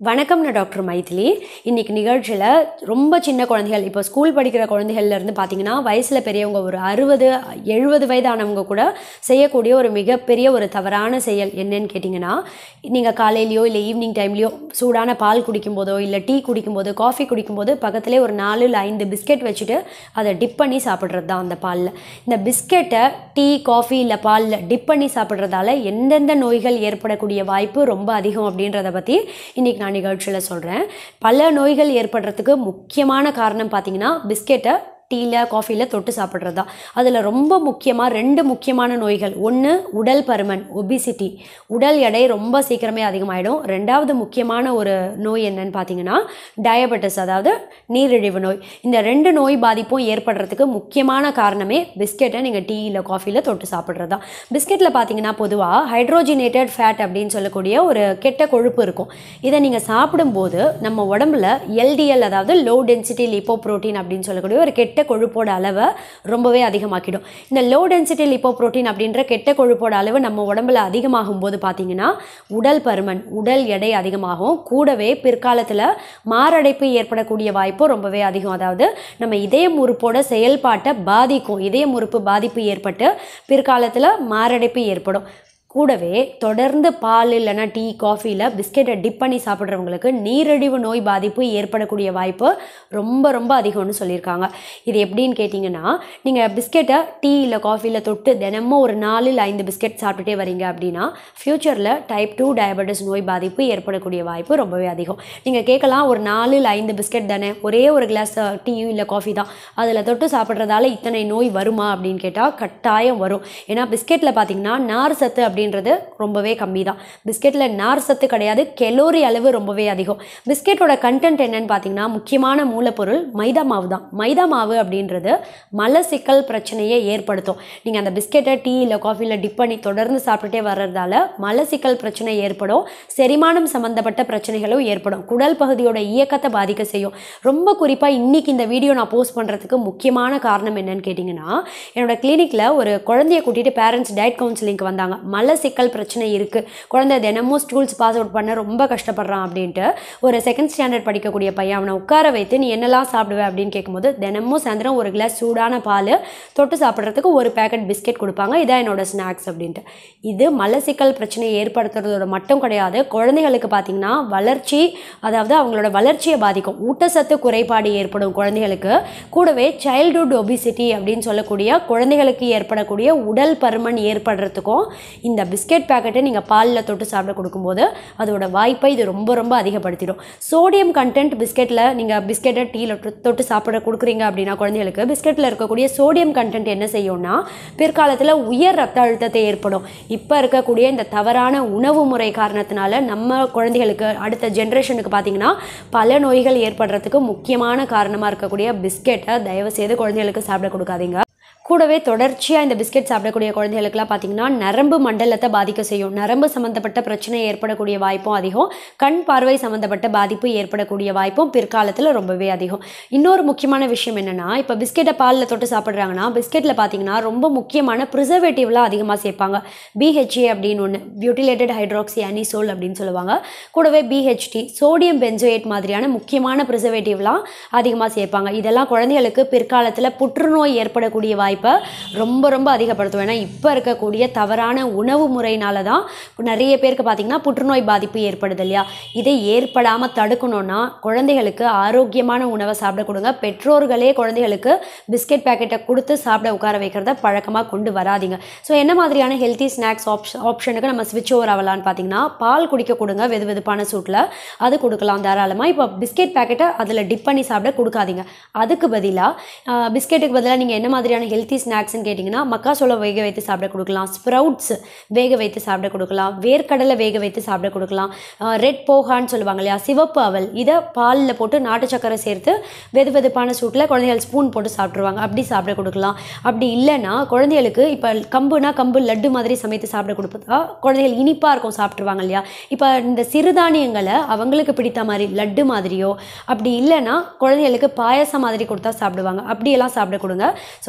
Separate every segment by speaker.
Speaker 1: வணக்கம் நான் டாக்டர் மைதிலி இன்னைக்கு நிகழ்ச்சியில் ரொம்ப சின்ன குழந்தைகள் இப்போ ஸ்கூல் படிக்கிற குழந்தைகள்ல இருந்து பார்த்தீங்கன்னா வயசில் பெரியவங்க ஒரு அறுபது எழுபது வயதானவங்க கூட செய்யக்கூடிய ஒரு மிகப்பெரிய ஒரு தவறான செயல் என்னன்னு கேட்டிங்கன்னா நீங்கள் காலையிலையோ இல்லை ஈவினிங் டைம்லையோ சூடான பால் குடிக்கும்போதோ இல்லை டீ குடிக்கும்போது காஃபி குடிக்கும்போது பக்கத்துலேயே ஒரு நாலு இல்லை ஐந்து பிஸ்கெட் வச்சுட்டு அதை டிப் பண்ணி சாப்பிட்றது தான் அந்த பாலில் இந்த பிஸ்கெட்டை டீ காஃபி இல்லை பாலில் டிப் பண்ணி சாப்பிட்றதால எந்தெந்த நோய்கள் ஏற்படக்கூடிய வாய்ப்பு ரொம்ப அதிகம் அப்படின்றத பற்றி இன்றைக்கி நான் நிகழ்ச்சியில் சொல்கிறேன் பல நோய்கள் ஏற்படுறதுக்கு முக்கியமான காரணம் பார்த்தீங்கன்னா பிஸ்கெட்டை டீயில் காஃபியில் தொட்டு சாப்பிட்றது தான் அதில் ரொம்ப முக்கியமாக ரெண்டு முக்கியமான நோய்கள் ஒன்று உடல் பருமன் ஒபிசிட்டி உடல் எடை ரொம்ப சீக்கிரமே அதிகமாகிடும் ரெண்டாவது முக்கியமான ஒரு நோய் என்னன்னு பார்த்தீங்கன்னா டயபெட்டிஸ் அதாவது நீரிழிவு நோய் இந்த ரெண்டு நோய் பாதிப்பும் ஏற்படுறதுக்கு முக்கியமான காரணமே பிஸ்கெட்டை நீங்கள் டீயில் காஃபியில் தொட்டு சாப்பிட்றது தான் பிஸ்கெட்டில் பார்த்தீங்கன்னா பொதுவாக ஹைட்ரோஜினேட்டட் ஃபேட் அப்படின்னு சொல்லக்கூடிய ஒரு கெட்ட கொழுப்பு இருக்கும் இதை நீங்கள் சாப்பிடும்போது நம்ம உடம்புல எல்டிஎல் அதாவது லோ டென்சிட்டி லிப்போப்ரோட்டீன் அப்படின்னு சொல்லக்கூடிய ஒரு கெட்ட கொழுப்போட அளவை ரொம்பவே அதிகமாக்கிடும் இந்த லோ டென்சிட்டி லிப்போப்ரோட்டீன் அப்படின்ற கெட்ட கொழுப்போட அளவு நம்ம உடம்புல அதிகமாகும் போது பார்த்தீங்கன்னா உடல் பருமன் உடல் எடை அதிகமாகும் கூடவே பிற்காலத்தில் மாரடைப்பு ஏற்படக்கூடிய வாய்ப்பும் ரொம்பவே அதிகம் அதாவது நம்ம இதயம் உறுப்போட செயல்பாட்டை பாதிக்கும் இதயம் உறுப்பு பாதிப்பு ஏற்பட்டு பிற்காலத்தில் மாரடைப்பு ஏற்படும் கூடவே தொடர்ந்து பால் இல்லைன்னா டீ காஃபியில் பிஸ்கெட்டை டிப் பண்ணி சாப்பிட்றவங்களுக்கு நீரிழிவு நோய் பாதிப்பு ஏற்படக்கூடிய வாய்ப்பு ரொம்ப ரொம்ப அதிகம்னு சொல்லியிருக்காங்க இது எப்படின்னு கேட்டிங்கன்னா நீங்கள் பிஸ்கெட்டை டீ இல்லை காஃபியில் தொட்டு தினமும் ஒரு நாலு இல்லை ஐந்து பிஸ்கெட் சாப்பிட்டுட்டே வரீங்க அப்படின்னா ஃப்யூச்சரில் டைப் டூ டயபெட்டிஸ் நோய் பாதிப்பு ஏற்படக்கூடிய வாய்ப்பு ரொம்பவே அதிகம் நீங்கள் கேட்கலாம் ஒரு நாலு இல்லை ஐந்து பிஸ்கெட் தானே ஒரே ஒரு கிளாஸ் டீ இல்லை காஃபி தான் அதில் தொட்டு சாப்பிட்றதால இத்தனை நோய் வருமா அப்படின்னு கேட்டால் கட்டாயம் வரும் ஏன்னா பிஸ்கெட்டில் பார்த்தீங்கன்னா நார் சத்து அப்படின்றது ரொம்பவே கம்மி தான் பிஸ்கெட்டில் நார் சத்து கிடையாது கெலோரி அளவு ரொம்பவே அதிகம் பிஸ்கெட்டோட கண்டென்ட் என்னன்னு பார்த்தீங்கன்னா முக்கியமான மூலப்பொருள் மைதா மாவு தான் மைதா மாவு அப்படின்றது மலசிக்கல் பிரச்சனையை ஏற்படுத்தும் நீங்கள் அந்த பிஸ்கெட்டை டீ இல்லை காஃபியில் டிப் பண்ணி தொடர்ந்து சாப்பிட்டுட்டே வர்றதால மலசிக்கல் பிரச்சனை ஏற்படும் செரிமானம் சம்மந்தப்பட்ட பிரச்சனைகளும் ஏற்படும் குடல் பகுதியோட இயக்கத்தை பாதிக்க செய்யும் ரொம்ப குறிப்பாக இன்னைக்கு இந்த வீடியோ நான் போஸ்ட் பண்ணுறதுக்கு முக்கியமான காரணம் என்னன்னு கேட்டிங்கன்னா என்னோட கிளினிக்கில் ஒரு குழந்தைய கூட்டிகிட்டு பேரண்ட்ஸ் டயட் கவுன்சிலிங்க்கு வந்தாங்க மலசிக்கல் பிரச்சனை இருக்குது குழந்தை தினமும் ஸ்கூல்ஸ் பாஸ் அவுட் பண்ண ரொம்ப கஷ்டப்படுறான் அப்படின்ட்டு ஒரு செகண்ட் ஸ்டாண்டர்ட் படிக்கக்கூடிய பையன் அவனை உட்கார வைத்து நீ என்னெல்லாம் சாப்பிடுவே அப்படின்னு கேட்கும்போது தினமும் சாயந்தரம் ஒரு கிளாஸ் சூடான பால் தொட்டு சாப்பிட்றதுக்கு ஒரு பேக்கெட் பிஸ்கெட் கொடுப்பாங்க இதான் என்னோட ஸ்நாக்ஸ் அப்படின்ட்டு இது மலசிக்கல் பிரச்சனையை ஏற்படுத்துறதோட மட்டும் கிடையாது குழந்தைகளுக்கு பார்த்தீங்கன்னா வளர்ச்சி அதாவது அவங்களோட வளர்ச்சியை பாதிக்கும் ஊட்டச்சத்து குறைபாடு ஏற்படும் குழந்தைகளுக்கு கூடவே சைல்டுஹுட் ஒபிசிட்டி அப்படின்னு சொல்லக்கூடிய குழந்தைகளுக்கு ஏற்படக்கூடிய உடல் பருமன் ஏற்படுறதுக்கும் இந்த பிஸ்கெட் பேக்கெட்டை நீங்கள் பாலில் தொட்டு சாப்பிட கொடுக்கும்போது அதோட வாய்ப்பை இது ரொம்ப ரொம்ப அதிகப்படுத்திடும் சோடியம் கண்டென்ட் பிஸ்கெட்டில் நீங்கள் பிஸ்கெட்டை டீயில் தொட்டு சாப்பிட கொடுக்குறீங்க அப்படின்னா குழந்தைகளுக்கு பிஸ்கெட்டில் இருக்கக்கூடிய சோடியம் கண்டென்ட் என்ன செய்யும்னா பிற்காலத்தில் உயர் ரத்த அழுத்தத்தை ஏற்படும் இப்போ இருக்கக்கூடிய இந்த தவறான உணவு முறை காரணத்தினால நம்ம குழந்தைகளுக்கு அடுத்த ஜென்ரேஷனுக்கு பார்த்தீங்கன்னா பல நோய்கள் ஏற்படுறதுக்கு முக்கியமான காரணமாக இருக்கக்கூடிய பிஸ்கெட்டை தயவுசெய்து குழந்தைகளுக்கு சாப்பிட கொடுக்காதீங்க கூடவே தொடர்ச்சியாக இந்த பிஸ்கெட் சாப்பிடக்கூடிய குழந்தைகளுக்குலாம் பார்த்தீங்கன்னா நரம்பு மண்டலத்தை பாதிக்க செய்யும் நரம்பு சம்மந்தப்பட்ட பிரச்சனை ஏற்படக்கூடிய வாய்ப்பும் அதிகம் கண் பார்வை சம்மந்தப்பட்ட பாதிப்பு ஏற்படக்கூடிய வாய்ப்பும் பிற்காலத்தில் ரொம்பவே அதிகம் இன்னொரு முக்கியமான விஷயம் என்னென்னா இப்போ பிஸ்கெட்டை பாலில் தொட்டு சாப்பிட்றாங்கன்னா பிஸ்கெட்டில் பார்த்தீங்கன்னா ரொம்ப முக்கியமான ப்ரிசர்வேட்டிவ்லாம் அதிகமாக சேர்ப்பாங்க பிஹெச்ஏ அப்படின்னு ஒன்று பியூட்டிலேட்டட் ஹைட்ராக்சி அனிசோல் அப்படின்னு சொல்லுவாங்க கூடவே பிஹெச்டி சோடியம் பென்சோயேட் மாதிரியான முக்கியமான ப்ரிசர்வேட்டிவ்லாம் அதிகமாக சேர்ப்பாங்க இதெல்லாம் குழந்தைகளுக்கு பிற்காலத்தில் புற்றுநோய் ஏற்படக்கூடிய வாய்ப்பு வாய்ப்பை ரொம்ப ரொம்ப அதிகப்படுத்தும் ஏன்னா இப்போ இருக்கக்கூடிய தவறான உணவு முறையினால தான் நிறைய பேருக்கு பார்த்திங்கன்னா புற்றுநோய் பாதிப்பு ஏற்படுது இல்லையா இதை ஏற்படாமல் தடுக்கணும்னா குழந்தைகளுக்கு ஆரோக்கியமான உணவை சாப்பிட கொடுங்க பெற்றோர்களே குழந்தைகளுக்கு பிஸ்கெட் பேக்கெட்டை கொடுத்து சாப்பிட உட்கார வைக்கிறத பழக்கமாக கொண்டு வராதிங்க ஸோ என்ன மாதிரியான ஹெல்த்தி ஸ்நாக்ஸ் ஆப்ஷன் ஆப்ஷனுக்கு நம்ம ஸ்விட்ச் ஓவர் ஆகலான்னு பார்த்தீங்கன்னா பால் குடிக்க கொடுங்க வெது வெதுப்பான சூட்டில் அது கொடுக்கலாம் தாராளமாக இப்போ பிஸ்கெட் பேக்கெட்டை அதில் டிப் பண்ணி சாப்பிட கொடுக்காதீங்க அதுக்கு பதிலாக பிஸ்கெட்டுக்கு பதிலாக நீங்கள் என்ன மாதிரியான ஹெல்த்தி ஸ்நாக்ஸ்னு கேட்டிங்கன்னா மக்காசோளம் வேக வைத்து சாப்பிட கொடுக்கலாம் ஸ்ப்ரவுட்ஸ் வேக வைத்து சாப்பிட கொடுக்கலாம் வேர்க்கடலை வேக வைத்து சாப்பிட கொடுக்கலாம் ரெட் போகான்னு சொல்லுவாங்க இல்லையா சிவப்பு அவல் இதை பாலில் போட்டு நாட்டு சக்கரை சேர்த்து வெது வெதுப்பான சூட்டில் குழந்தைகள் ஸ்பூன் போட்டு சாப்பிட்ருவாங்க அப்படி சாப்பிட கொடுக்கலாம் அப்படி இல்லைன்னா குழந்தைகளுக்கு இப்போ கம்புனா கம்பு லட்டு மாதிரி சமைத்து சாப்பிட கொடுப்பதா குழந்தைகள் இனிப்பாக இருக்கும் சாப்பிட்ருவாங்க இல்லையா இப்போ இந்த சிறுதானியங்களை அவங்களுக்கு பிடித்த மாதிரி லட்டு மாதிரியோ அப்படி இல்லைன்னா குழந்தைகளுக்கு பாயசம் மாதிரி கொடுத்தா சாப்பிடுவாங்க அப்படியெல்லாம் சாப்பிட கொடுங்க ஸோ குழந்தைகளுக்கு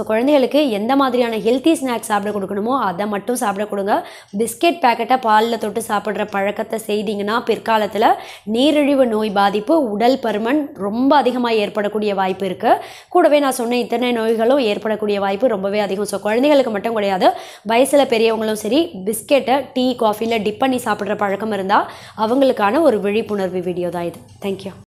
Speaker 1: குழந்தைகளுக்கு எந்த மாதிரியான ஹெல்த்தி ஸ்நாக்ஸ் சாப்பிட கொடுக்கணுமோ அதை மட்டும் சாப்பிட கொடுங்க பிஸ்கெட் பேக்கெட்டை பாலில் தொட்டு சாப்பிட்ற பழக்கத்தை செய்தீங்கன்னா பிற்காலத்தில் நீரிழிவு நோய் பாதிப்பு உடல் பருமன் ரொம்ப அதிகமாக ஏற்படக்கூடிய வாய்ப்பு இருக்குது கூடவே நான் சொன்ன இத்தனை நோய்களும் ஏற்படக்கூடிய வாய்ப்பு ரொம்பவே அதிகம் ஸோ குழந்தைகளுக்கு மட்டும் கிடையாது வயசில் பெரியவங்களும் சரி பிஸ்கெட்டை டீ காஃபியில் டிப் பண்ணி சாப்பிட்ற பழக்கம் இருந்தால் அவங்களுக்கான ஒரு விழிப்புணர்வு வீடியோ தான் இது தேங்க்யூ